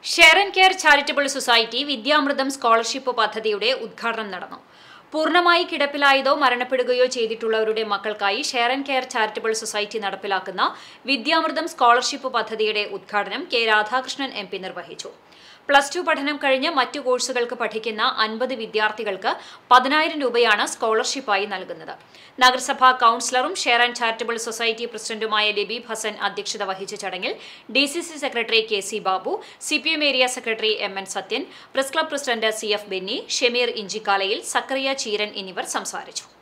share care charitable society Vidyamritham scholarship പദ്ധതിയുടെ ഉദ്ഘാടനം നടന്നു പൂർണ്ണമായി കിടപ്പിലായതോ മരണപ്പെടുകയോ ചെയ്തിട്ടുള്ളവരുടെ മക്കൾക്കായി share and care charitable society നടപ്പിലാക്കുന്ന വിദ്യാമൃതം സ്കോളർഷിപ്പ് പദ്ധതിയുടെ ഉദ്ഘാടനം കെ രാധാകൃഷ്ണൻ എം പി നിർവഹിച്ചു പ്ലസ് ടു പഠനം കഴിഞ്ഞ് മറ്റു കോഴ്സുകൾക്ക് പഠിക്കുന്ന അൻപത് വിദ്യാർത്ഥികൾക്ക് പതിനായിരം രൂപയാണ് സ്കോളർഷിപ്പായി നൽകുന്നത് നഗരസഭാ കൌൺസിലറും ഷെയർ ആൻഡ് ചാരിറ്റബിൾ സൊസൈറ്റി പ്രസിഡന്റുമായ ലബീബ് ഹസൻ അധ്യക്ഷത വഹിച്ച ചടങ്ങിൽ D C C secretary K C Babu C P M area secretary M N Sathyan press club president C F Benny Shemeer ഇഞ്ചിക്കാലയിൽ സക്കറിയ ചീരൻ എന്നിവർ സംസാരിച്ചു